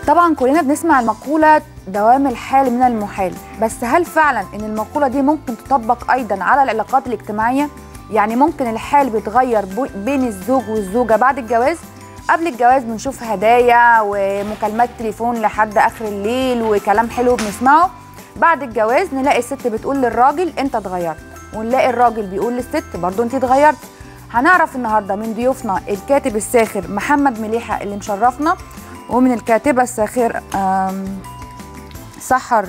طبعا كلنا بنسمع المقولة دوام الحال من المحال بس هل فعلا ان المقولة دي ممكن تطبق ايضا على العلاقات الاجتماعية يعني ممكن الحال بيتغير بو- بين الزوج والزوجة بعد الجواز قبل الجواز بنشوف هدايا ومكالمات تليفون لحد اخر الليل وكلام حلو بنسمعه بعد الجواز نلاقي الست بتقول للراجل انت اتغيرت ونلاقي الراجل بيقول للست برضو انت اتغيرت هنعرف النهارده من ضيوفنا الكاتب الساخر محمد مليحه اللي مشرفنا ومن الكاتبه الساخر آم، سحر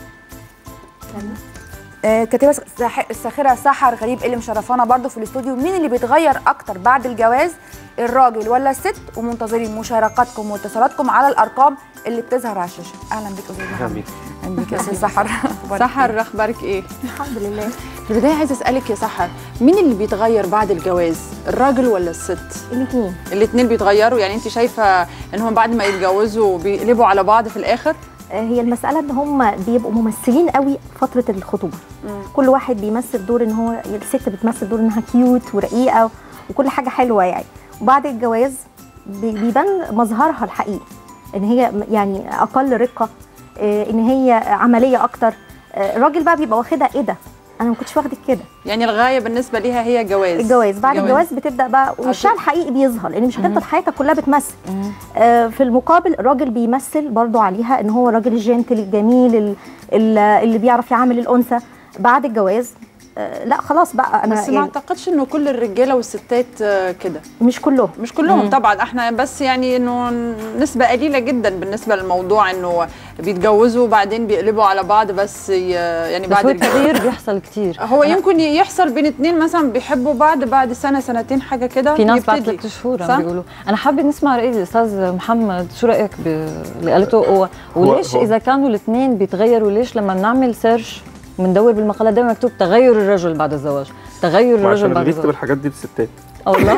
آه، الكاتبه الساح- الساخره سحر غريب اللي مشرفانا برضو في الاستوديو مين اللي بيتغير اكتر بعد الجواز الراجل ولا الست ومنتظرين مشاركاتكم واتصالاتكم على الارقام اللي بتظهر على الشاشه اهلا بك استاذ اهلا محمد بيك اهلا بك يا استاذ سحر سحر اخبارك ايه الحمد لله في البدايه عايزه اسالك يا سحر مين اللي بيتغير بعد الجواز الراجل ولا الست الاثنين الاثنين بيتغيروا يعني انت شايفه ان هم بعد ما يتجوزوا بيقلبوا على بعض في الاخر هي المساله ان هم بيبقوا ممثلين قوي فتره الخطوبه كل واحد بيمثل دور ان هو الست بتمثل دور انها كيوت ورقيقه وكل حاجه حلوه يعني وبعد الجواز بي- بيبان مظهرها الحقيقي ان هي م- يعني اقل رقه آه، ان هي عمليه اكتر آه، الراجل بقى بيبقى واخدها ايه ده انا ما كنتش واخدك كده يعني الغايه بالنسبه ليها هي جواز الجواز بعد الجواز بتبدا بقى وشها الحقيقي بيظهر لان مش هتفضل حياتك كلها بتمثل آه في المقابل الراجل بيمثل برضو عليها ان هو الراجل الجنتل الجميل ال- ال- اللي بيعرف يعامل الانثى بعد الجواز آه لا خلاص بقى انا بس ما يعني اعتقدش انه كل الرجاله والستات آه، كده مش كلهم مش كلهم طبعا احنا بس يعني انه نسبه قليله جدا بالنسبه للموضوع انه بيتجوزوا وبعدين بيقلبوا على بعض بس ي- يعني بس بعد هو الجواز التغيير بيحصل كتير هو يمكن يحصل بين اتنين مثلا بيحبوا بعض بعد سنه سنتين حاجه كده في ناس بعد يبتدي. ثلاث شهور صح؟ عم بيقولوا انا حابه نسمع راي الاستاذ محمد شو رايك باللي قالته هو وليش هو- اذا كانوا الاثنين بيتغيروا ليش لما بنعمل سيرش بندور بالمقالات دايما مكتوب تغير الرجل بعد الزواج تغير الرجل وعشان اللي بعد بيكتب الزواج الحاجات دي الستات آه والله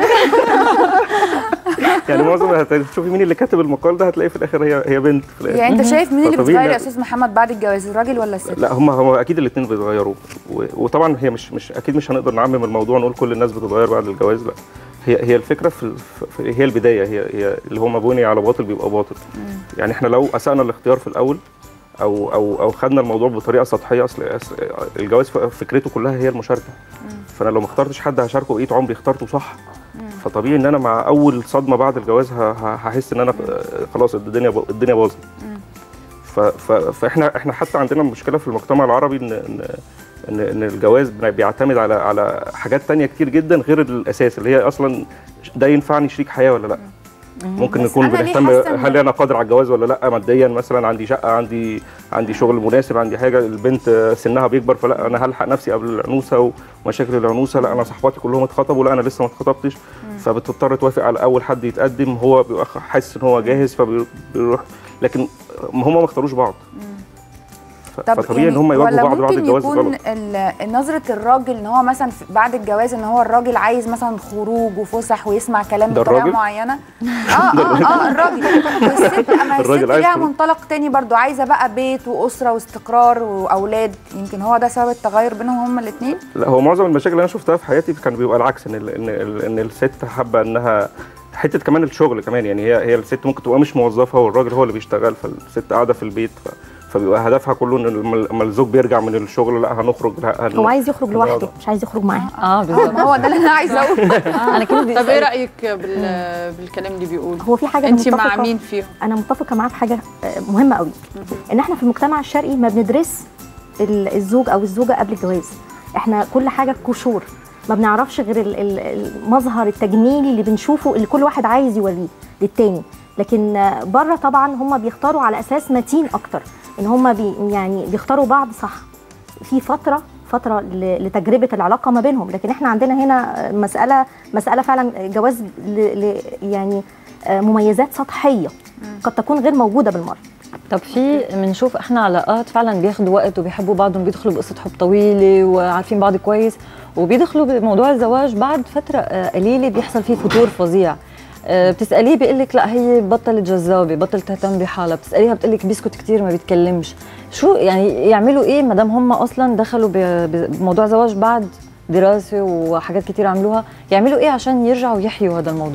يعني معظم هتشوفي مين اللي كاتب المقال ده هتلاقيه في الاخر هي هي بنت في الاخر يعني انت شايف مين اللي فطبيعي بيتغير يا إن- استاذ محمد بعد الجواز الراجل ولا الست لا هم هم اكيد الاثنين بيتغيروا و- وطبعا هي مش مش اكيد مش هنقدر نعمم الموضوع نقول كل الناس بتتغير بعد الجواز لا هي هي الفكره في, في هي البدايه هي هي اللي هو ما بني على باطل بيبقى باطل يعني احنا لو اسانا الاختيار في الاول او او او خدنا الموضوع بطريقه سطحيه اصل أصل الجواز ف- فكرته كلها هي المشاركه فانا لو ما اخترتش حد هشاركه بقيه عمري اخترته صح فطبيعي ان انا مع اول صدمه بعد الجواز ه- ه- هحس ان انا خلاص الدنيا ب- الدنيا باظت ف- ف- فاحنا احنا حتى عندنا مشكله في المجتمع العربي ان ان ان, إن الجواز بيعتمد على على حاجات تانية كتير جدا غير الاساس اللي هي اصلا ده ينفعني شريك حياه ولا لا ممكن بس نكون أنا ليه بنهتم حاسة إن- هل انا قادر على الجواز ولا لا ماديا مثلا عندي شقه عندي عندي شغل مناسب عندي حاجه البنت سنها بيكبر فلا انا هلحق نفسي قبل العنوسه ومشاكل العنوسه لا انا صحباتي كلهم اتخطبوا لا انا لسه ما اتخطبتش فبتضطر توافق على اول حد يتقدم هو بيبقى حاسس ان هو جاهز فبيروح لكن هم ما اختاروش بعض ف- فطبيعي ان هم يواجهوا ولا بعض بعد ممكن الجواز يكون غلط ال- نظره الراجل ان هو مثلا في- بعد الجواز ان هو الراجل عايز مثلا خروج وفسح ويسمع كلام ده بطريقه الراجل؟ معينه اه اه اه الراجل والست اما الست الراجل عايز ليها خروج. منطلق تاني برضو عايزه بقى بيت واسره واستقرار واولاد يمكن هو ده سبب التغير بينهم هما الاثنين لا هو معظم المشاكل اللي انا شفتها في حياتي كان بيبقى العكس ان ال- ان ال- ان الست حابه انها حته كمان الشغل كمان يعني هي هي الست ممكن تبقى مش موظفه والراجل هو اللي بيشتغل فالست قاعده في البيت ف فبيبقى هدفها كله ان لما لما الزوج بيرجع من الشغل لا هنخرج لا هن... هو عايز يخرج لوحده مش عايز يخرج معاها اه بالظبط ما هو ده اللي انا عايزه اقوله انا كنت بدي طب ايه أسألك- رايك بال... بالكلام اللي بيقوله هو في حاجه أنا انت مع متفقة- مين فيهم انا متفقه معاه في حاجه آه، مهمه قوي ان احنا في المجتمع الشرقي ما بندرس ال- الزوج او الزوجه قبل الجواز احنا كل حاجه كشور ما بنعرفش غير ال- ال- المظهر التجميلي اللي بنشوفه اللي كل واحد عايز يوريه للتاني لكن آه، بره طبعا هم بيختاروا على اساس متين اكتر ان هم بي يعني بيختاروا بعض صح في فتره فتره ل- لتجربه العلاقه ما بينهم لكن احنا عندنا هنا مساله مساله فعلا جواز ل ل يعني آه، مميزات سطحيه قد تكون غير موجوده بالمره طب في بنشوف احنا علاقات فعلا بياخدوا وقت وبيحبوا بعضهم بيدخلوا بقصه حب طويله وعارفين بعض كويس وبيدخلوا بموضوع الزواج بعد فتره آه، قليله بيحصل فيه فتور فظيع آه، بتساليه بيقول لك لا هي بطلت جذابه بطلت تهتم بحالها بتساليها بتقول لك بيسكت كثير ما بيتكلمش شو يعني يعملوا ايه ما دام هم اصلا دخلوا ب- بموضوع زواج بعد دراسه وحاجات كثير عملوها يعملوا ايه عشان يرجعوا يحيوا هذا الموضوع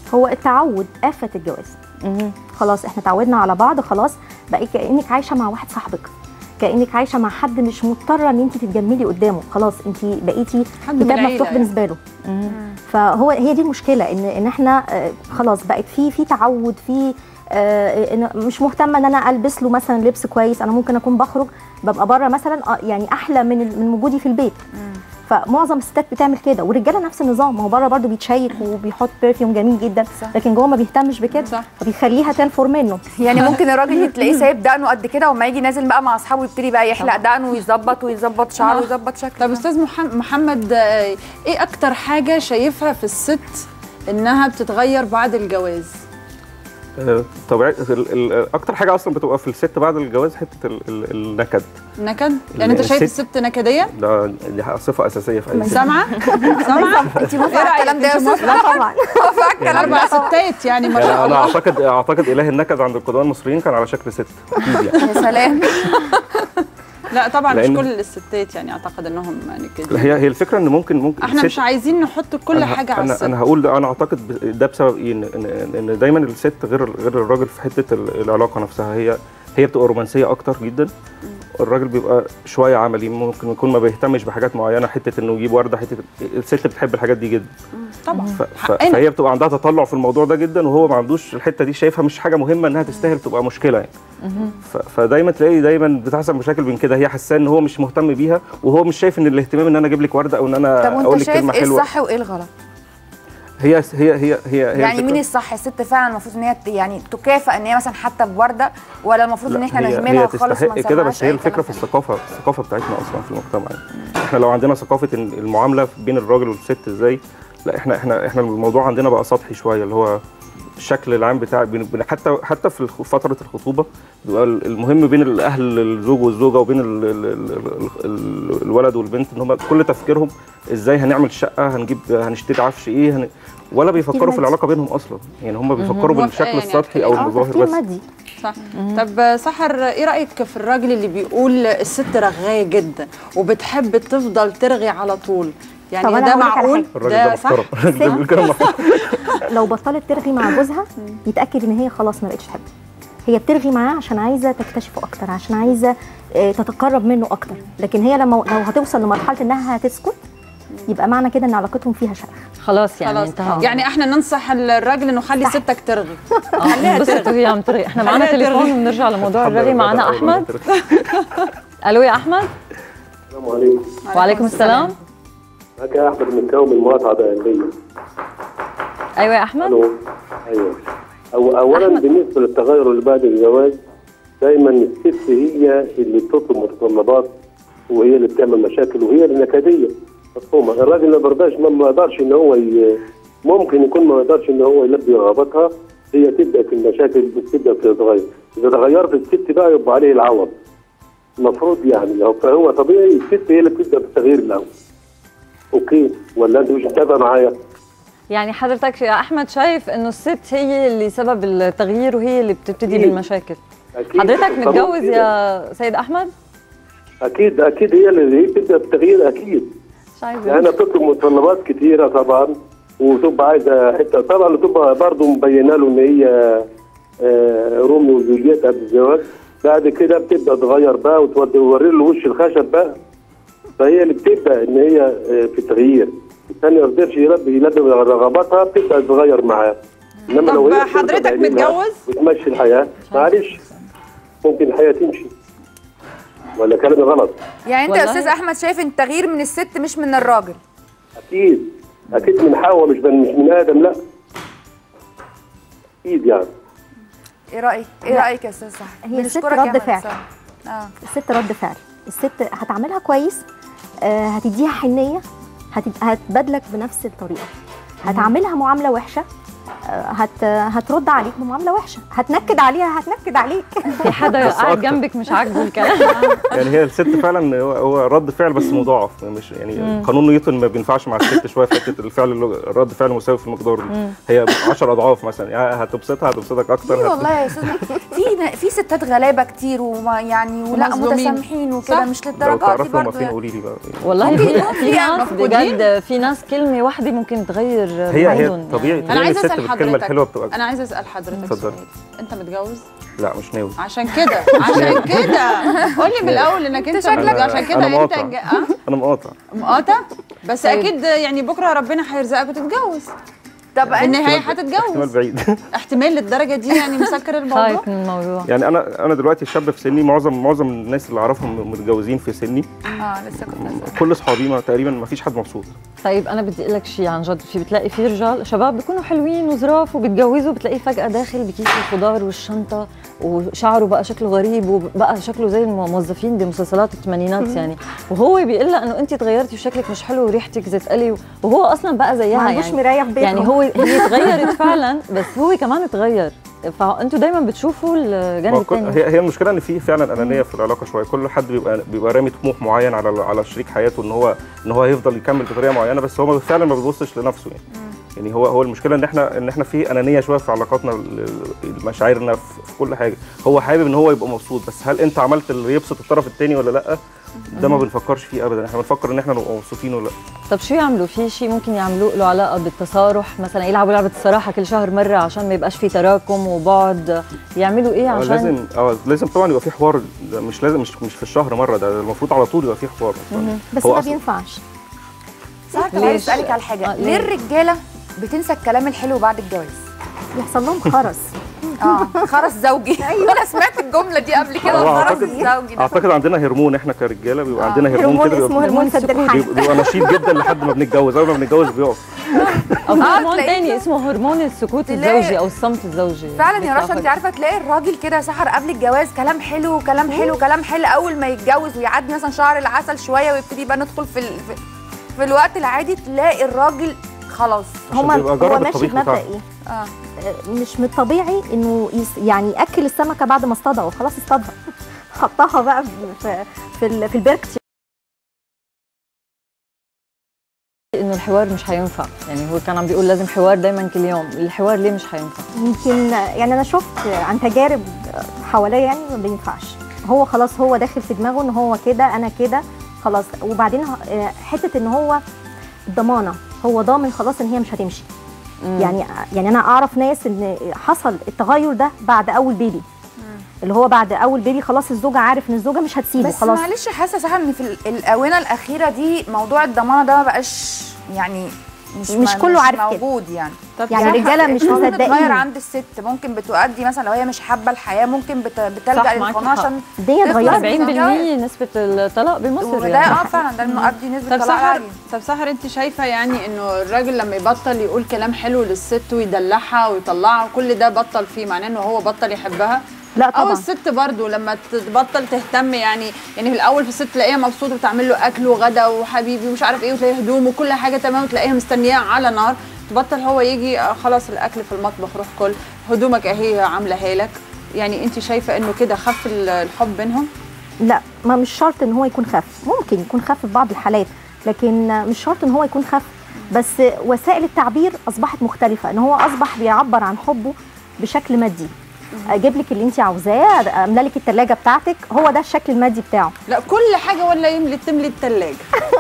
هو التعود آفة الجواز مهم. خلاص احنا تعودنا على بعض خلاص بقى كانك عايشه مع واحد صاحبك كانك عايشه مع حد مش مضطره ان انت تتجملي قدامه خلاص انت بقيتي حد من كتاب العيلة مفتوح يعني. بالنسبه له مهم. فهو هي دي المشكله ان ان احنا آه، خلاص بقت في في تعود في آه، إن مش مهتمه ان انا البس له مثلا لبس كويس انا ممكن اكون بخرج ببقى بره مثلا آه، يعني احلى من ال- من وجودي في البيت فمعظم الستات بتعمل كده والرجاله نفس النظام ما هو بره برضه بيتشيك وبيحط برفيوم جميل جدا صح. لكن جوه ما بيهتمش بكده صح. فبيخليها تنفر منه يعني ممكن الراجل تلاقيه سايب دقنه قد كده وما يجي نازل بقى مع اصحابه يبتدي بقى يحلق دقنه ويظبط ويظبط شعره آه. ويظبط شكله طب استاذ محم- محمد آه، ايه اكتر حاجه شايفها في الست انها بتتغير بعد الجواز آه، طبيعي ال- ال- اكتر حاجه اصلا بتبقى في الست بعد الجواز حته ال- ال- النكد نكد يعني انت شايف الست- الست نكديه ده دي صفه اساسيه في اي ست سامعه سامعه انت موافقه على الكلام ده يا أنت استاذ لا طبعا موافقه على الكلام اربع ده ستات يعني ما يعني شاء انا الله اعتقد اعتقد اله النكد عند القدماء المصريين كان على شكل ست اكيد يعني يا سلام لا طبعا مش لأن- كل الستات يعني اعتقد انهم لا، نكدين هي هي الفكره ان ممكن ممكن احنا الست- مش عايزين نحط كل أنا ه- حاجه على انا الست انا هقول ده انا اعتقد ب- ده بسبب ايه ان ان إن دايما الست غير غير الراجل في حته ال- العلاقه نفسها هي هي بتبقى رومانسيه اكتر جدا الراجل بيبقى شويه عملي ممكن يكون ما بيهتمش بحاجات معينه حته انه يجيب ورده حته الست بتحب الحاجات دي جدا طبعا ف... ف... حقنا. فهي بتبقى عندها تطلع في الموضوع ده جدا وهو ما عندوش الحته دي شايفها مش حاجه مهمه انها تستاهل تبقى مشكله يعني ف... فدايما تلاقي دايما بتحصل مشاكل من كده هي حاسه ان هو مش مهتم بيها وهو مش شايف ان الاهتمام ان انا اجيب لك ورده او ان انا طب اقول وانت لك كلمه شايف ايه حلوه الصح وايه الغلط هي هي هي هي, هي يعني الفكرة- مين الصح الست فعلا المفروض ان هي ت- يعني تكافئ ان هي مثلا حتى بورده ولا المفروض ان لا، احنا هي- نهملها هي خالص وما تستحق كده نسمعهاش بس هي أي الفكره كلام في تاني؟ الثقافه الثقافه بتاعتنا اصلا في المجتمع يعني. احنا لو عندنا ثقافه إن المعامله بين الراجل والست ازاي لا احنا احنا احنا الموضوع عندنا بقى سطحي شويه اللي هو الشكل العام بتاع بين- بين- حتى حتى في الخ- فتره الخطوبه بيبقى المهم بين الاهل الزوج والزوجه وبين ال ال ال ال الولد والبنت ان هم كل تفكيرهم ازاي هنعمل شقه هنجيب هنشتري عفش ايه هن ولا بيفكروا في مادي. العلاقه بينهم اصلا يعني هم بيفكروا موافقة بالشكل يعني السطحي على او الكلام. اه المظاهر تفكير بس مادي صح طب سحر ايه رايك في الراجل اللي بيقول الست رغايه جدا وبتحب تفضل ترغي على طول يعني طب أنا ده هقول لك على معقول الراجل ده صح محترم الراجل ده بيقول كلام محترم لو بطلت ترغي مع جوزها يتاكد ان هي خلاص ما بقتش تحبه هي بترغي معاه عشان عايزه تكتشفه اكتر عشان عايزه آه، تتقرب منه اكتر لكن هي لما لو هتوصل لمرحله انها هتسكت يبقى معنى كده ان علاقتهم فيها شرخ خلاص يعني خلاص انتهى يعني احنا ننصح الراجل انه خلي ستك ترغي اه بس وهي عم ترغي احنا معانا خليها تليفون ترغي. وبنرجع لموضوع الحمد الرغي لله معانا ده أول احمد مرة. الو يا احمد السلام عليكم وعليكم السلام معك يا احمد من كوم المقاطعه دائريه ايوه يا احمد الو ايوه أو اولا أحمد. بالنسبه للتغير اللي بعد الجواز دايما الست هي اللي بتطلب متطلبات وهي اللي بتعمل مشاكل وهي النكديه مفهومه الراجل ما برضاش ما ما يقدرش ان هو ي... ممكن يكون ما يقدرش ان هو يلبي رغباتها هي تبدا في المشاكل تبدا تتغير اذا تغيرت الست بقى يبقى عليه العوض المفروض يعني لو فهو طبيعي الست هي اللي بتبدا بالتغيير الاول اوكي ولا انت مش متابع معايا؟ يعني حضرتك يا احمد شايف انه الست هي اللي سبب التغيير وهي اللي بتبتدي أكيد. بالمشاكل أكيد. حضرتك طبعاً متجوز كده. يا سيد احمد اكيد اكيد هي اللي هي بتبدا بالتغيير اكيد مش عايزه لانها بتطلب متطلبات كتيره طبعا وتبقى عايزه حته طبعا وتبقى برضه مبينه له ان هي آه، روميو وجولييت قبل الزواج بعد كده بتبدا تغير بقى وتوري له وش الخشب بقى فهي اللي بتبدا ان هي آه، في التغيير الثاني ما يقدرش يلبي يلبي رغباتها بتبدا تغير معاه انما طب لو هي بترضى حضرتك بعينيها متجوز؟ وتمشي الحياه معلش ممكن الحياه تمشي ولا كلامي غلط يعني انت يا والله. استاذ احمد شايف ان التغيير من الست مش من الراجل اكيد اكيد من حواء مش من مش من ادم لا اكيد يعني ايه رايك ايه لا. رايك يا استاذ صح هي الست بنشكرك يا رد أحمد فعل. الصراحة. اه الست رد فعل الست هتعملها كويس آه، هتديها حنيه هتد- هتبادلك بنفس الطريقه هتعملها معامله وحشه آه، هت هترد عليك بمعامله وحشه هتنكد عليها هتنكد عليك في حدا بس قاعد أكتر. جنبك مش عاجبه الكلام يعني هي الست فعلا هو, هو رد فعل بس مضاعف مش يعني قانون نيوتن ما بينفعش مع الست شويه في حته الفعل اللي هو رد فعل مساوي في المقدار دي هي 10 اضعاف مثلا يعني هتبسطها هتبسطك اكتر في هت... والله يا استاذ في في ستات غلابه كتير وما يعني ولا ومظلومين. متسامحين وكده صح. مش لو للدرجات دي تعرفوا هم برضه فين يعني. قولي لي بقى والله في في يعني ناس مفقودين. بجد في ناس كلمه واحده ممكن تغير هي هي مودهم طبيعي انا طبيعي عايزه الست اسال بتغير الكلمه حضرتك الحلوه بتبقى انا عايزه اسال حضرتك اتفضل. سؤال انت متجوز لا مش ناوي عشان كده عشان كده قول لي من الاول انك انت شكلك- متجوز. عشان كده أنا انت مقاطع. جا- اه انا مقاطع مقاطع بس طيب. اكيد يعني بكره ربنا هيرزقك وتتجوز طب في النهايه احتمال هتتجوز بعيد احتمال للدرجه دي يعني مسكر الموضوع خايف من الموضوع يعني انا انا دلوقتي شاب في سني معظم معظم الناس اللي اعرفهم متجوزين في سني اه لسه كنت هسأل. كل اصحابي ما تقريبا ما فيش حد مبسوط طيب انا بدي اقول لك شيء عن جد في بتلاقي في رجال شباب بيكونوا حلوين وظراف وبيتجوزوا بتلاقيه فجاه داخل بكيس الخضار والشنطه وشعره بقى شكله غريب وبقى شكله زي الموظفين بمسلسلات الثمانينات يعني وهو بيقول لها انه انت تغيرتي وشكلك مش حلو وريحتك زيت قلي وهو اصلا بقى زيها ما عندوش يعني مرايه في بيته يعني هو هي تغيرت فعلا بس هو كمان تغير فانتوا دايما بتشوفوا الجانب ما كل- الثاني هي هي المشكله ان في فعلا انانيه في العلاقه شويه كل حد بيبقى بيبقى رامي طموح معين على على شريك حياته ان هو ان هو هيفضل يكمل بطريقه معينه بس هو فعلا ما بيبصش لنفسه يعني يعني هو هو المشكله ان احنا ان احنا في انانيه شويه في علاقاتنا ال- ال- مشاعرنا في, في كل حاجه هو حابب ان هو يبقى مبسوط بس هل انت عملت اللي يبسط الطرف الثاني ولا لا ده ما بنفكرش فيه ابدا احنا بنفكر ان احنا نبقى مبسوطين ولا لا طب شو يعملوا في شيء ممكن يعملوه له علاقه بالتصارح مثلا يلعبوا لعبه الصراحه كل شهر مره عشان ما يبقاش في تراكم وبعد يعملوا ايه آه، عشان لازم اه لازم طبعا يبقى في حوار ده مش لازم مش مش في الشهر مره ده المفروض على طول يبقى في حوار بس هو ما أصلاً- بينفعش صح كنت ليه؟ عايز اسالك على حاجه آه، ليه ليه؟ الرجاله بتنسى الكلام الحلو بعد الجواز يحصل لهم خرس اه خرس زوجي ايوه انا سمعت الجمله دي قبل كده هو الخرس أعتقد- الزوجي ده اعتقد عندنا هرمون احنا كرجاله بيبقى عندنا هرمون هرمون كده اسمه بيبقى, هرمون سد الحنك بيبقى, بيبقى نشيط جدا لحد ما بنتجوز اول ما بنتجوز بيقف او في آه، هرمون تلاقيه تاني اسمه هرمون السكوت تلاقي- الزوجي او الصمت الزوجي فعلا يا رشا بيطلع انت عارفه تلاقي الراجل كده يا سحر قبل الجواز كلام حلو كلام حلو كلام حلو اول ما يتجوز ويعدي مثلا شهر العسل شويه ويبتدي بقى ندخل في ال... في, في الوقت العادي تلاقي الراجل خلاص هما بيبقى هو جرب ماشي الطبيخ بمبدا بتاعه. ايه؟ اه آه، مش من الطبيعي انه يس يعني ياكل السمكه بعد ما اصطادها وخلاص اصطادها حطها بقى في في, ال- في البركه انه الحوار مش هينفع يعني هو كان عم بيقول لازم حوار دايما كل يوم الحوار ليه مش هينفع يمكن يعني انا شفت عن تجارب حواليا يعني ما بينفعش هو خلاص هو داخل في دماغه ان هو كده انا كده خلاص وبعدين آه، حته ان هو الضمانه هو ضامن خلاص ان هي مش هتمشي يعني يعني انا اعرف ناس ان حصل التغير ده بعد اول بيبي اللي هو بعد اول بيبي خلاص الزوجه عارف ان الزوجه مش هتسيبه بس خلاص معلش حاسه صح ان في ال- الاونه الاخيره دي موضوع الضمانه ده ما بقاش يعني مش مش ما- كله عارف كده. موجود يعني طب يعني صح، الرجالة مش الموضوع مصدقين. بتغير عند الست ممكن بتؤدي مثلا لو هي مش حابه الحياه ممكن بت... بتلجا معاكي للقناه حق. عشان الدنيا تخلص اتغيرت من 70% الجواز. نسبه الطلاق بمصر وده يعني اه فعلا ده المؤدي نسبه طب طلاق سحر عاليه طب سحر انت شايفه يعني انه الراجل لما يبطل يقول كلام حلو للست ويدلعها ويطلعها كل ده بطل فيه معناه انه هو بطل يحبها لا او طبعا الست برضو لما تبطل تهتم يعني يعني في الاول في الست تلاقيها مبسوطه بتعمل له اكل وغدا وحبيبي ومش عارف ايه وتلاقيها هدوم وكل حاجه تمام وتلاقيها مستنياه على نار تبطل هو يجي آه، خلاص الاكل في المطبخ روح كل هدومك اهي عاملاها لك يعني انت شايفه انه كده خف ال- الحب بينهم لا ما مش شرط ان هو يكون خف ممكن يكون خف في بعض الحالات لكن مش شرط ان هو يكون خف بس وسائل التعبير اصبحت مختلفه ان هو اصبح بيعبر عن حبه بشكل مادي اجيب لك اللي انت عاوزاه املى لك الثلاجه بتاعتك هو ده الشكل المادي بتاعه لا كل حاجه ولا يملي تملي الثلاجه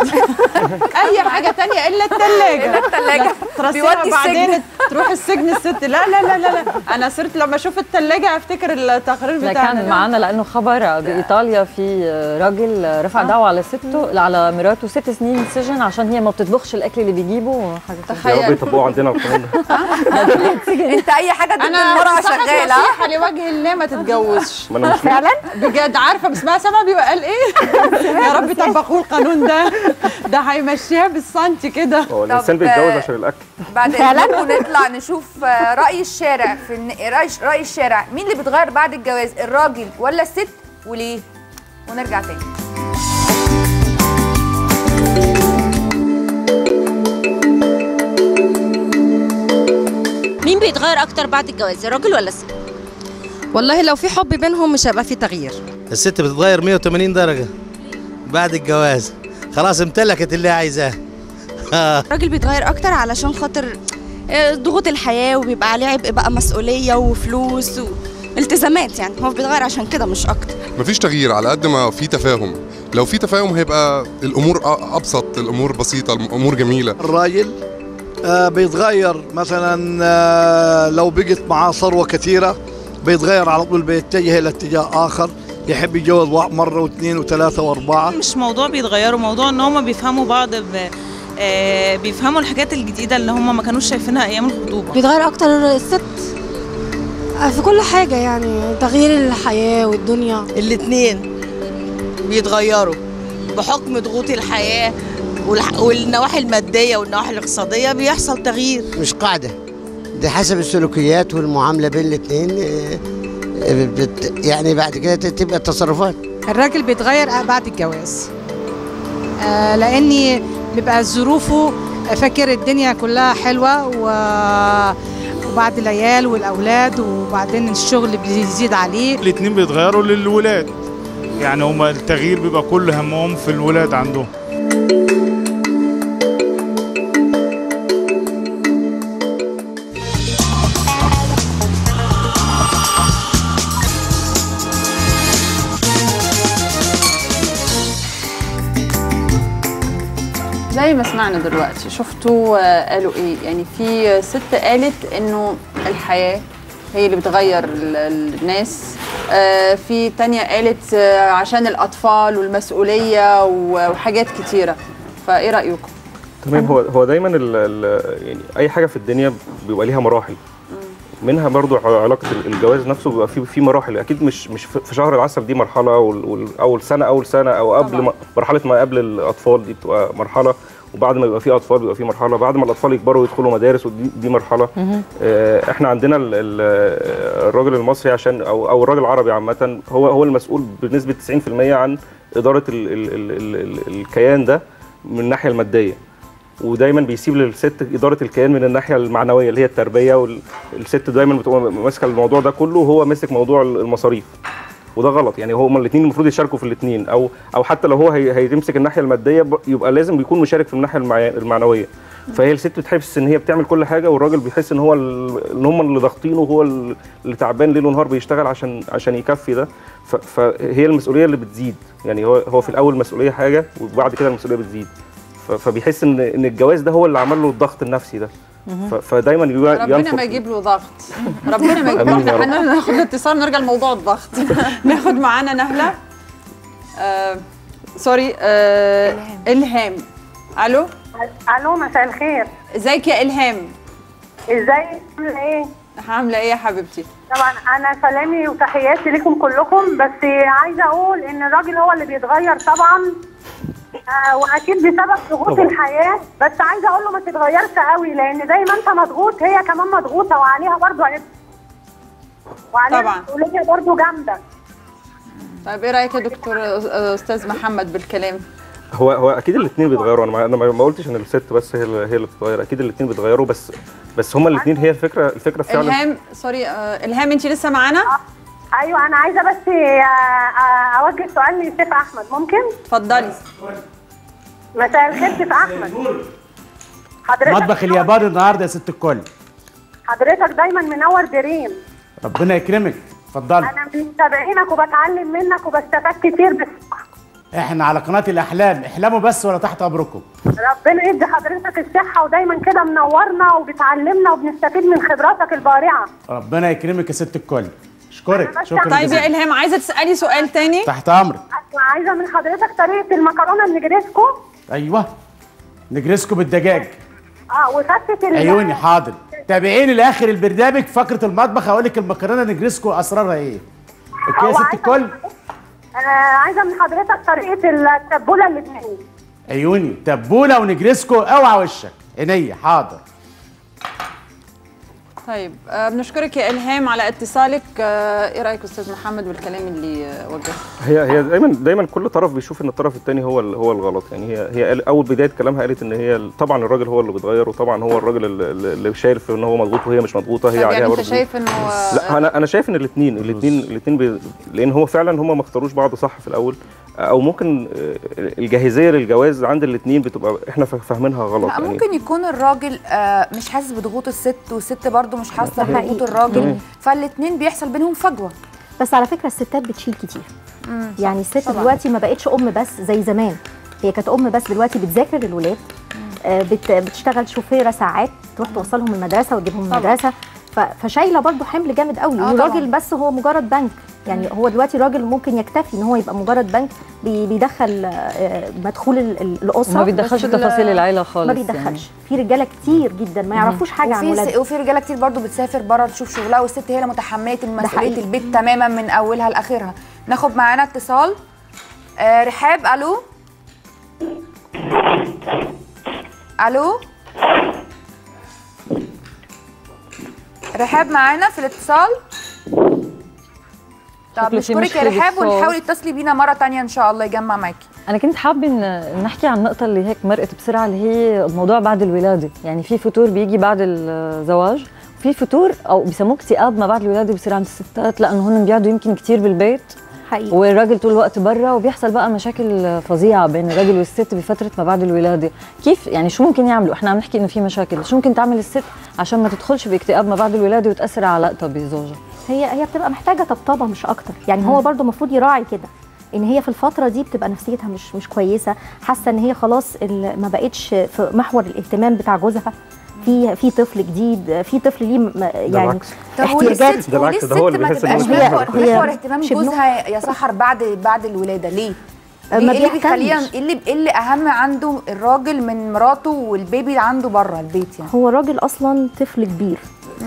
اي حاجه تانية الا الثلاجه إلا التلاجة. ترسيها بيودي بعدين تروح السجن الست لا لا لا لا, لا. انا صرت لما اشوف الثلاجه افتكر التقرير لا بتاعنا كان ده. معنا لانه خبر بايطاليا في راجل رفع دعوه على سته على مراته ست سنين سجن عشان هي ما بتطبخش الاكل اللي بيجيبه وحاجه كده. تخيل. يا رب يطبقوا عندنا القانون ده انت اي حاجه ضد انا المراه بنصحك شغاله نصيحه لوجه الله ما تتجوزش ما انا مش فعلا بجد عارفه بسمها سما بيبقى قال ايه يا رب طبقوا القانون ده ده هيمشيها بالسنتي كده هو الانسان طب، بيتجوز آه، عشان الاكل بعد فعلاً؟ اذنكم نطلع نشوف آه، راي الشارع في الن- راي راي الشارع مين اللي بيتغير بعد الجواز الراجل ولا الست وليه ونرجع تاني مين بيتغير اكتر بعد الجواز الراجل ولا الست والله لو في حب بينهم مش هيبقى في تغيير الست بتتغير 180 درجة بعد الجواز خلاص امتلكت اللي عايزاه الراجل بيتغير اكتر علشان خاطر آه، ضغوط الحياه وبيبقى عليه عبء بقى مسؤوليه وفلوس والتزامات يعني هو بيتغير عشان كده مش اكتر مفيش تغيير على قد ما في تفاهم لو في تفاهم هيبقى الامور أ- ابسط الامور بسيطه الامور جميله الراجل آه، بيتغير مثلا آه، لو بقت معاه ثروة كثيرة بيتغير على طول بيتجه إلى اتجاه آخر يحب يتجوز وا- مرة واثنين وثلاثة وأربعة مش موضوع بيتغيروا موضوع ان هم بيفهموا بعض ب... آه، بيفهموا الحاجات الجديده اللي هم ما كانوش شايفينها ايام الخطوبه بيتغير اكتر الست في كل حاجة يعني تغيير الحياة والدنيا الاثنين بيتغيروا بحكم ضغوط الحياة والح- والنواحي المادية والنواحي الاقتصادية بيحصل تغيير مش قاعدة ده حسب السلوكيات والمعاملة بين الاثنين يعني بعد كده تبقى التصرفات الراجل بيتغير بعد الجواز آه لاني بيبقى ظروفه فاكر الدنيا كلها حلوه و... وبعد العيال والاولاد وبعدين الشغل بيزيد عليه الاتنين بيتغيروا للولاد يعني هما التغيير بيبقى كل همهم في الولاد عندهم زي ما سمعنا دلوقتي شفتوا آه، قالوا ايه يعني في ست قالت انه الحياة هي اللي بتغير ال- ال- الناس آه، في تانية قالت آه، عشان الأطفال والمسؤولية و- وحاجات كتيرة فايه رأيكم؟ تمام هو هو دايما ال ال يعني اي حاجه في الدنيا بيبقى ليها مراحل منها برضو ع- علاقه ال- الجواز نفسه بيبقى فيه في مراحل اكيد مش مش في في شهر العسل دي مرحله وال- وال- اول سنه اول سنه او قبل طبعاً. ما مرحله ما قبل الاطفال دي بتبقى مرحله وبعد ما يبقى في اطفال بيبقى في مرحله بعد ما الاطفال يكبروا ويدخلوا مدارس ودي دي مرحله آه، احنا عندنا ال- ال- الراجل المصري عشان او او الراجل العربي عامه هو هو المسؤول بنسبه 90% عن اداره ال ال ال ال ال الكيان ده من الناحيه الماديه ودايما بيسيب للست اداره الكيان من الناحيه المعنويه اللي هي التربيه والست دايما بتبقى ماسكه الموضوع ده كله وهو ماسك موضوع المصاريف وده غلط يعني هما الاثنين المفروض يشاركوا في الاثنين او او حتى لو هو هي هيمسك الناحيه الماديه ب- يبقى لازم يكون مشارك في الناحيه المع- المعنويه فهي الست بتحس ان هي بتعمل كل حاجه والراجل بيحس ان هو ال- ان هم اللي ضاغطينه وهو ال- اللي تعبان ليل ونهار بيشتغل عشان عشان يكفي ده ف- فهي المسؤوليه اللي بتزيد يعني هو هو في الاول مسؤوليه حاجه وبعد كده المسؤوليه بتزيد ف- فبيحس ان ان الجواز ده هو اللي عمل له الضغط النفسي ده ف- فدايما يبقى ربنا ينفق ما يجيب له ضغط ربنا ما يجيب آمين يا رب. له ناخد اتصال نرجع لموضوع الضغط ناخد معانا نهله آه سوري آه الهام الو الو مساء الخير ازيك يا الهام ازاي عامله ايه عامله ايه يا حبيبتي طبعا انا سلامي وتحياتي لكم كلكم بس عايزه اقول ان الراجل هو اللي بيتغير طبعا آه واكيد بسبب ضغوط طبعاً. الحياه بس عايزه اقول له ما تتغيرش قوي لان زي ما انت مضغوط هي كمان مضغوطه وعليها برضو عبء وعليها طبعاً. مسؤوليه برضو جامده طيب ايه رايك يا دكتور آه، استاذ محمد بالكلام هو هو اكيد الاثنين بيتغيروا انا ما- انا ما ما قلتش ان الست بس هي اللي هي اللي بتتغير اكيد الاثنين بيتغيروا بس بس هما الاثنين هي الفكره الفكره فعلا الهام سوري آه الهام انت لسه معانا ايوه انا عايزه بس آه، آه، اوجه سؤال للشيخ احمد ممكن اتفضلي مساء الخير شيخ احمد حضرتك مطبخ اليابان النهارده يا ست الكل حضرتك دايما منور دريم ربنا يكرمك اتفضلي انا من متابعينك وبتعلم منك وبستفاد كتير بس احنا على قناه الاحلام احلموا بس ولا تحت امركم ربنا يدي حضرتك الصحه ودايما كده منورنا وبتعلمنا وبنستفيد من خبراتك البارعه ربنا يكرمك يا ست الكل اشكرك شكرا طيب يا جزيلا الهام عايزه تسالي سؤال تاني تحت امرك عايزه من حضرتك طريقه المكرونه النجريسكو ايوه نجرسكو بالدجاج اه وفتة ال- عيوني حاضر تابعيني لاخر البرنامج فقره المطبخ هقول لك المكرونه نجرسكو اسرارها ايه اوكي يا هو ست عايزة- الكل انا عايزه من حضرتك طريقه التبوله الاثنين عيوني تبوله ونجرسكو اوعى وشك عينيا حاضر طيب آه بنشكرك يا الهام على اتصالك آه ايه رايك استاذ محمد بالكلام اللي آه وجهه هي هي دايما دايما كل طرف بيشوف ان الطرف الثاني هو ال- هو الغلط يعني هي هي قال- اول بدايه كلامها قالت ان هي ال- طبعا الراجل هو اللي بيتغير وطبعا هو الراجل اللي, اللي شايف ان هو مضغوط وهي مش مضغوطه هي طيب عليها يعني انت برضه شايف انه آه، لا انا انا شايف ان الاثنين الاثنين الاثنين بي... لان هو فعلا هم ما اختاروش بعض صح في الاول او ممكن آه، الجاهزيه للجواز عند الاثنين بتبقى احنا فا- فاهمينها غلط لا ممكن يكون الراجل آه، مش حاسس بضغوط الست والست برضه مش حاسه ده بضغوط حقيقي. الراجل مم. فالاتنين بيحصل بينهم فجوه بس على فكره الستات بتشيل كتير مم، يعني صح، الست طبعاً. دلوقتي ما بقتش ام بس زي زمان هي كانت ام بس دلوقتي بتذاكر للولاد آه، بت- بتشتغل شوفيره ساعات تروح توصلهم المدرسه وتجيبهم من طبعا. المدرسه ف- فشايله برضو حمل جامد قوي آه والراجل طبعا. بس هو مجرد بنك يعني هو دلوقتي راجل ممكن يكتفي ان هو يبقى مجرد بنك بي- بيدخل آه، مدخول ال- ال- الاسره ما بيتدخلش بس في تفاصيل العيله خالص ما بيدخلش في رجاله كتير جدا ما يعرفوش حاجه عن وفي س- ولادهم وفي رجاله كتير برضو بتسافر بره تشوف شغلها والست هي اللي متحمله مسؤوليه حقيقي. البيت تماما من اولها لاخرها ناخد معانا اتصال آه رحاب الو الو رحاب معانا في الاتصال طب شكله في نشكرك يا مشكلة رحاب صوت. ونحاول اتصلي بينا مره تانية ان شاء الله يجمع معاكي انا كنت حابه ان نحكي عن النقطه اللي هيك مرقت بسرعه اللي هي موضوع بعد الولاده يعني في فتور بيجي بعد الزواج في فتور او بيسموه اكتئاب ما بعد الولاده بصير عند الستات لانه هن بيقعدوا يمكن كتير بالبيت حقيقي والراجل طول الوقت برا وبيحصل بقى مشاكل فظيعه بين الراجل والست بفتره ما بعد الولاده كيف يعني شو ممكن يعملوا احنا عم نحكي انه في مشاكل شو ممكن تعمل الست عشان ما تدخلش باكتئاب ما بعد الولاده وتاثر على علاقتها بزوجها هي هي بتبقى محتاجه طبطبه مش اكتر يعني هو برضو المفروض يراعي كده ان هي في الفتره دي بتبقى نفسيتها مش مش كويسه حاسه ان هي خلاص ال- ما بقتش في محور الاهتمام بتاع جوزها في في طفل جديد في طفل ليه م- يعني بالعكس. طب احتياجات وللست ده بالعكس، وليه ده هو الست اللي ما بيحس إن تبقاش هو مش محور بيحب. محور هي- اهتمام مش ابنه. جوزها يا سحر بعد بعد الولاده ليه؟ ما ليه ايه اللي بيهتمش. بيخليها ايه اللي ايه اللي اهم عنده الراجل من مراته والبيبي عنده بره البيت يعني هو الراجل اصلا طفل كبير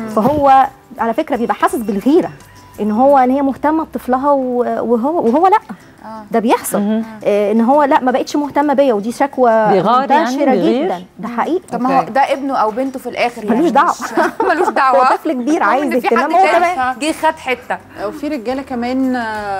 فهو على فكره بيبقى حاسس بالغيره ان هو ان هي مهتمه بطفلها و- وهو وهو لا آه. ده بيحصل آه ان هو لا ما بقتش مهتمه بيا ودي شكوى بيغار يعني؟ منتشره بيغير؟ جدا ده حقيقي طب ما هو ده ابنه او بنته في الاخر يعني ملوش دعوة. مش- ملوش دعوه هو طفل كبير المهم عايز إن في حد اهتمام هو تاني كمان. جه خد حته وفي رجاله كمان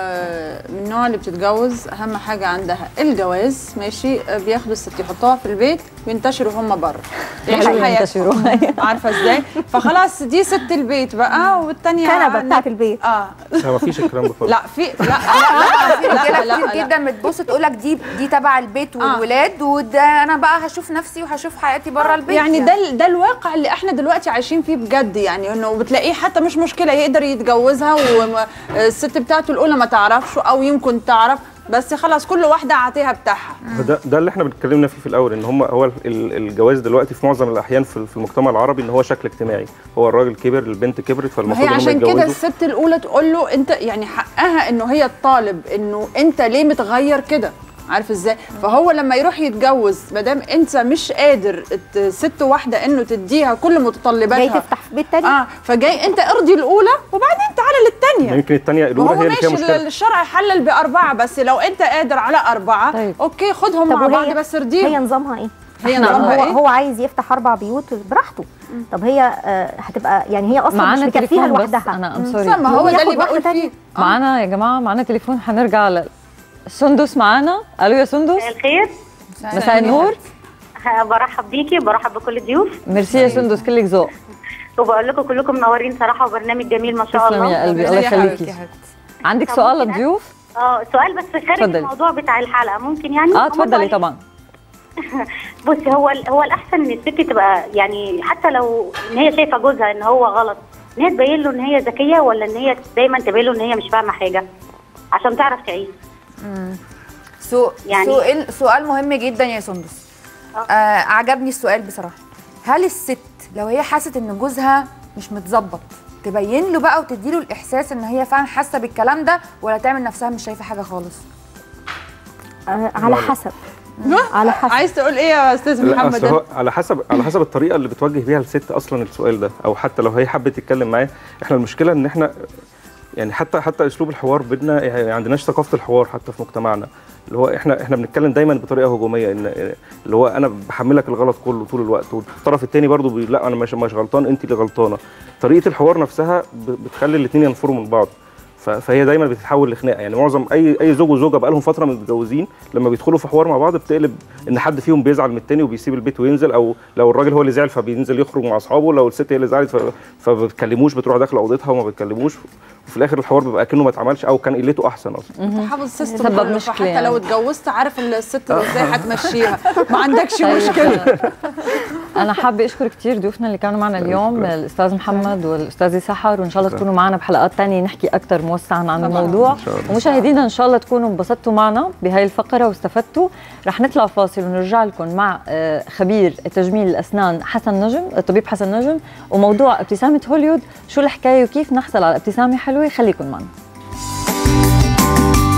آه، من النوع اللي بتتجوز اهم حاجه عندها الجواز ماشي آه، بياخدوا الست يحطوها في البيت وينتشروا هم بره يعيشوا حلو حياتهم ينتشروا. عارفه ازاي فخلاص دي ست البيت بقى والتانيه كنبه بتاعت البيت اه لا ما فيش الكلام ده خالص لا في لا لا في لا رجاله لا كتير لا جدا بتبص تقول لك دي دي تبع البيت والولاد وده انا بقى هشوف نفسي وهشوف حياتي بره البيت يعني ده ال- ده الواقع اللي احنا دلوقتي عايشين فيه بجد يعني انه بتلاقيه حتى مش مشكله يقدر يتجوزها والست بتاعته الاولى ما تعرفش او يمكن تعرف بس خلاص كل واحده عاتيها بتاعها ده ده اللي احنا بنتكلمنا فيه في الاول ان هم هو ال- الجواز دلوقتي في معظم الاحيان في في المجتمع العربي ان هو شكل اجتماعي هو الراجل كبر البنت كبرت ما فالمفروض هي ان هم عشان كده يتجوزوا الست الاولى تقول له انت يعني حقها انه هي الطالب انه انت ليه متغير كده عارف ازاي فهو لما يروح يتجوز ما دام انت مش قادر ت- ست واحده انه تديها كل متطلباتها جاي تفتح في بيت تاني اه فجاي انت ارضي الاولى وبعدين تعالى للثانيه يمكن الثانيه ما الاولى هو هي اللي فيها ماشي مشكله الشرع حلل باربعه بس لو انت قادر على اربعه طيب. اوكي خدهم مع وهي- بعض بس هي ارضيهم نظامها ايه؟ هي إحنا- نظامها هو إيه؟ هو عايز يفتح اربع بيوت براحته طب هي آه، هتبقى يعني هي اصلا مش معانا مكفيها تليفون بس لوحدها انا ام صح، سوري ما هو ده ياخد اللي واحدة بقول تانية. فيه معانا يا جماعه معانا تليفون حنرجع ل سندس معانا الو يا سندس الخير مساء النور برحب بيكي وبرحب بكل الضيوف ميرسي يا سندس كلك ذوق وبقول لكم كلكم منورين صراحه وبرنامج جميل ما شاء تسلمي الله يا قلبي الله يا حبيبتي يخليكي يا حبيبتي. عندك طب سؤال ممكن للضيوف اه سؤال بس خارج اتفضلي. الموضوع بتاع الحلقه ممكن يعني اه هما اتفضلي سؤالين. طبعا بصي هو ال- هو الاحسن ان الست تبقى يعني حتى لو ان هي شايفه جوزها ان هو غلط ان هي تبين له ان هي ذكيه ولا ان هي دايما تبين له ان هي مش فاهمه حاجه عشان تعرف تعيش سو يعني- سؤال سؤال مهم جدا يا سندس آه عجبني السؤال بصراحه هل الست لو هي حست ان جوزها مش متظبط تبين له بقى وتديله الاحساس ان هي فعلا حاسه بالكلام ده ولا تعمل نفسها مش شايفه حاجه خالص آه، على حسب على حسب عايز تقول ايه يا استاذ لا محمد اصل هو على حسب على حسب الطريقه اللي بتوجه بيها الست اصلا السؤال ده او حتى لو هي حابه تتكلم معاه احنا المشكله ان احنا يعني حتى حتى اسلوب الحوار بينا يعني ما عندناش ثقافه الحوار حتى في مجتمعنا اللي هو احنا احنا بنتكلم دايما بطريقه هجوميه ان اللي هو انا بحملك الغلط كله طول الوقت والطرف الثاني برضو بي لا انا مش مش غلطان انت اللي غلطانه طريقه الحوار نفسها ب- بتخلي الاثنين ينفروا من بعض ف- فهي دايما بتتحول لخناقه يعني معظم اي اي زوج وزوجه بقى لهم فتره متجوزين لما بيدخلوا في حوار مع بعض بتقلب ان حد فيهم بيزعل من التاني وبيسيب البيت وينزل او لو الراجل هو اللي زعل فبينزل يخرج مع اصحابه لو الست هي اللي زعلت ف- فما بتكلموش بتروح داخله اوضتها وما بتكلموش وفي الاخر الحوار بيبقى كانه ما اتعملش او كان قلته احسن اصلا انت حافظ سيستم سبب كله مشكلة فحتى لو يعني. اتجوزت عارف الست اللي ازاي هتمشيها ما عندكش أيوة. مشكله انا حابه اشكر كثير ضيوفنا اللي كانوا معنا اليوم الاستاذ محمد والاستاذه سحر وان شاء الله تكونوا معنا بحلقات ثانيه نحكي اكثر موسعا عن طبعاً. الموضوع إن شاء الله. ومشاهدينا ان شاء الله تكونوا انبسطتوا معنا بهاي الفقره واستفدتوا رح نطلع فاصل ونرجع لكم مع آه، خبير تجميل الاسنان حسن نجم الطبيب حسن نجم وموضوع ابتسامه هوليود شو الحكايه وكيف نحصل على ابتسامه حلوه خليكم معنا